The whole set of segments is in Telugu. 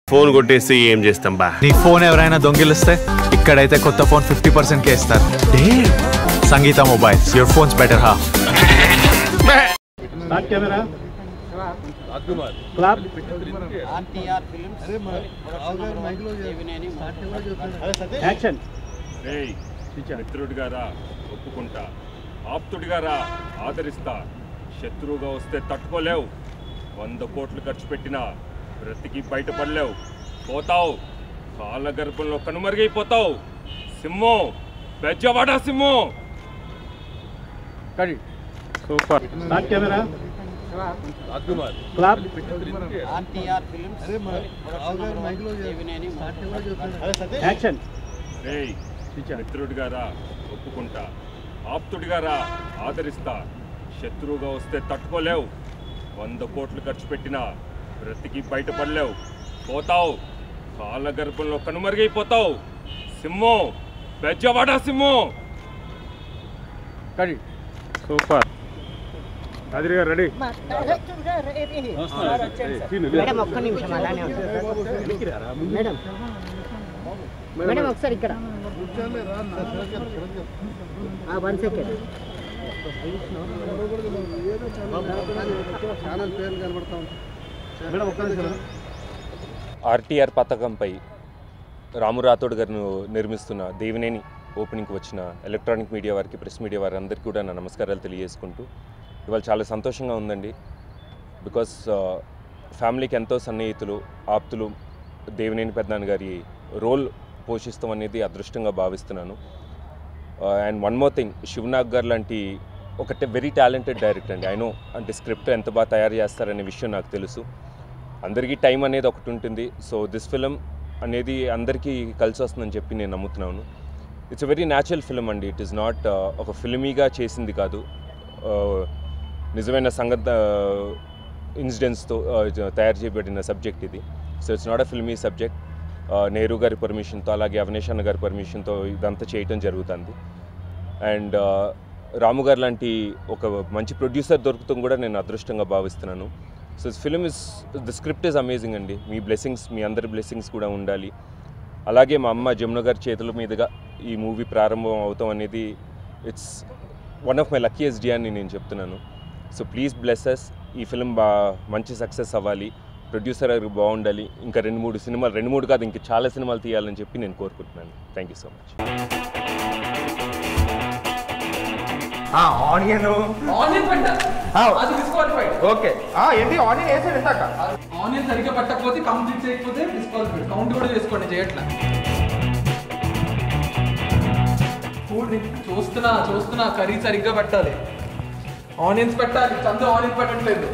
ఫోన్ కొట్టేసి ఏం చేస్తాం బా నీ ఫోన్ ఎవరైనా దొంగిలిస్తే ఇక్కడైతే కొత్త ఫోన్ ఫిఫ్టీ పర్సెంట్ కే ఇస్తారు Sangeetha mobiles your phones better half start camera clap action రేయ్ మిత్రుడిగా రా ఒప్పుకుంటా ఆప్తుడిగా రా ఆదరిస్తా శత్రువుగా వస్తే తట్టుకోలేవు వంద కోట్లు ఖర్చు పెట్టినా బ్రతికి బయటపడలేవు పోతావు కాళ్ళ గర్భంలో కనుమరుగైపోతావు సింహం బెజ్జవాడా సింహం super start camera clap action రేయ్ మిత్రుడిగా రా ఒప్పుకుంటా ఆప్తుడిగా రా ఆదరిస్తా శత్రువుగా వస్తే తట్టుకోలేవు వంద కోట్లు ఖర్చు పెట్టినా బ్రతికి బయటపడలేవు పోతావు కాళ్ళ గర్భంలో కనుమరుగైపోతావు సింహం బెజ్జవాడా సింహం సూపర్ అదిరి గారు రెడీ మేడం ఒక్క నిమిషం అలానే ఉంటుంది మేడం మేడం ఒకసారి ఇక్కడ వన్ సెకండ్ మేడం ఒక్క నిమిషం ఆర్టీఆర్ పథకంపై రాము రాథోడ్ గారు నిర్మిస్తున్న దేవినేని ఓపెనింగ్కి వచ్చిన ఎలక్ట్రానిక్ మీడియా వారికి ప్రెస్ మీడియా వారి అందరికీ కూడా నా నమస్కారాలు తెలియజేసుకుంటూ ఇవాళ చాలా సంతోషంగా ఉందండి బికాస్ ఫ్యామిలీకి ఎంతో సన్నిహితులు ఆప్తులు దేవినేని పెద్దనాన్న గారి రోల్ పోషిస్తాం అనేది అదృష్టంగా భావిస్తున్నాను and one more thing Shivanag గారు లాంటి ఒకటే వెరీ టాలెంటెడ్ డైరెక్టర్ అండి ఐ నో అంటే స్క్రిప్ట్ ఎంత బాగా తయారు చేస్తారనే విషయం నాకు తెలుసు అందరికీ టైం అనేది ఒకటి ఉంటుంది సో దిస్ ఫిలిం అనేది అందరికీ కలిసి వస్తుందని చెప్పి నేను నమ్ముతున్నాను ఇట్స్ వెరీ న్యాచురల్ ఫిలిం అండి ఇట్ ఈస్ నాట్ ఒక ఫిల్మీగా చేసింది కాదు Uh, నిజమైన సంగత ఇన్సిడెంట్స్తో తయారు చేయబడిన సబ్జెక్ట్ ఇది so it's not a filmy subject Nehru గారి పర్మిషన్తో అలాగే అవనేష్ అన్న గారి పర్మిషన్తో ఇదంతా చేయటం జరుగుతుంది అండ్ రాము గారు లాంటి ఒక మంచి ప్రొడ్యూసర్ దొరుకుతాం కూడా నేను అదృష్టంగా భావిస్తున్నాను so film is the script is amazing అండి మీ బ్లెస్సింగ్స్ మీ అందరి బ్లెస్సింగ్స్ కూడా ఉండాలి అలాగే మా అమ్మ జమున గారి చేతుల మీదుగా ఈ మూవీ ప్రారంభం అవుతాం అనేది it's one of my luckiest day అని నేను చెప్తున్నాను సో ప్లీజ్ బ్లెస్సెస్ ఈ ఫిలిం బా మంచి సక్సెస్ అవ్వాలి ప్రొడ్యూసర్ గారు బాగుండాలి ఇంకా రెండు మూడు సినిమాలు రెండు మూడు కాదు ఇంకా చాలా సినిమాలు తీయాలని చెప్పి నేను కోరుకుంటున్నాను thank you so much onion onion పెట్ట ఆ. అది డిస్క్వాలిఫైడ్ ఓకే ఆ, ఏంటి ఆనియన్ వేసాడు ఇందాక ఆనియన్ సరిగ్గా పట్టకపోతే కంప్లీట్ చేయకపోతే డిస్క్వాలిఫైడ్ కౌంట్ కూడా చేసుకోండి చేయట్లా ఫుడ్ చూస్తున్నా చూస్తున్నా కర్రీ సరిగ్గా పెట్టాలి ఆనియన్స్ పెట్టాలి చంద ఆనియన్ పెట్టట్లేదు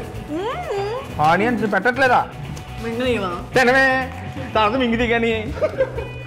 ఆనియన్స్ పెట్టట్లేదా తినవే తర్వాత మింగిది కానీ